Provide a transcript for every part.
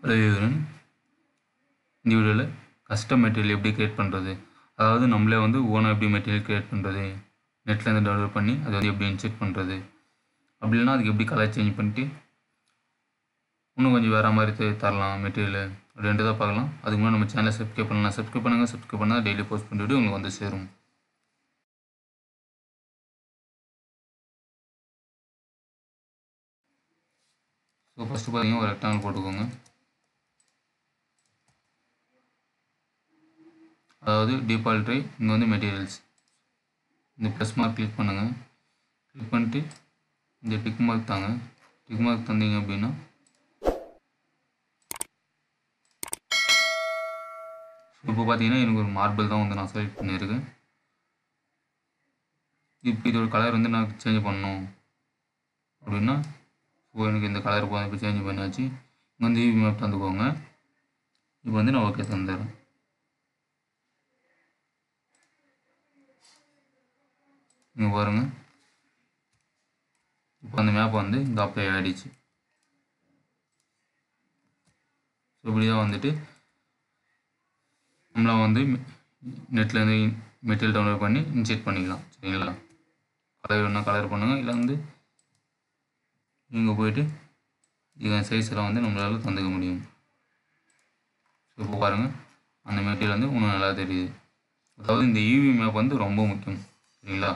hello யூரன் இந்த வீடியோவில் custom material எப்படி க்ரியேட் பண்ணுறது அதாவது நம்மளே வந்து ஓனாக எப்படி மெட்டீரியல் க்ரியேட் பண்ணுறது நெட்லேருந்து டவுன்லோட் பண்ணி அதை வந்து எப்படி இன்செர்ட் பண்ணுறது அப்படி இல்லைன்னா அதுக்கு எப்படி கலர் சேஞ்ச் பண்ணிட்டு இன்னும் கொஞ்சம் வேறு மாதிரி த- தரலாம் மெட்டீரியல் அப்படின்ட்டு தான் பார்க்கலாம் அதுக்கு முன்னாடி நம்ம சேனலை சப்ஸ்கிரைப் பண்ணலாம் சப்ஸ்கிரைப் பண்ணுங்கள் சப்ஸ்கிரைப் பண்ணால் டெய்லி போஸ்ட் பண்ணிட்டு உங்களுக்கு வந்து சேரும் ஸோ ஃபஸ்ட்டு பார்த்தீங்கன்னா ஒரு ரெக்டாங்கிள் போட்டுக்கோங்க அதாவது டிஃபால்ட் ட்ரை இங்கே வந்து மெட்டீரியல்ஸ் இந்த ப்ளஸ் மார்க் கிளிக் பண்ணுங்கள் கிளிக் பண்ணிட்டு இந்த டிக் மார்க் தாங்க டிக் மார்க் தந்தீங்க அப்படின்னா இப்போ பார்த்தீங்கன்னா எனக்கு ஒரு மார்பிள் தான் வந்து நான் செலக்ட் பண்ணியிருக்கேன் இப்போ இதோட கலர் வந்து நான் சேஞ்ச் பண்ணணும் அப்படின்னா ஸோ எனக்கு இந்த கலர் போதும் இப்போ சேஞ்ச் பண்ணியாச்சு இங்கே வந்து யூவி மேப் தந்துக்கோங்க இப்போ வந்து நான் ஓகே தந்துடுறேன் இங்கே பாருங்கள் இப்போ அந்த மேப் வந்து இங்கே அப்ளை ஆகிடுச்சு ஸோ இப்படி தான் வந்துட்டு நம்மள வந்து நெட்லேருந்து மெட்டீரியல் டவுன்லோட் பண்ணி இன்செர்ட் பண்ணிக்கலாம் சரிங்களா கலர் வேணால் கலர் பண்ணுங்கள் இல்லை வந்து இங்கே போயிட்டு இதன் சைஸ் எல்லாம் வந்து நம்மளால் தந்துக்க முடியும் ஸோ இப்போ பாருங்கள் அந்த மெட்டீரியல் வந்து இன்னும் நல்லா தெரியுது அதாவது இந்த யூவி மேப் வந்து ரொம்ப முக்கியம் சரிங்களா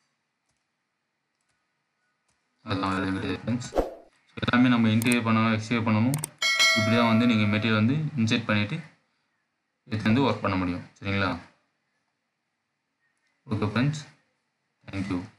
அதுதான் வேறு ஃப்ரெண்ட்ஸ் எல்லாமே நம்ம இன்டீரியர் பண்ணணும் எக்ஸ்டீரியர் பண்ணணும் இப்படி தான் வந்து நீங்கள் மெட்டீரியல் வந்து இன்செர்ட் பண்ணிவிட்டு இதுலேருந்து ஒர்க் பண்ண முடியும் சரிங்களா ஓகே ஃப்ரெண்ட்ஸ் தேங்க்யூ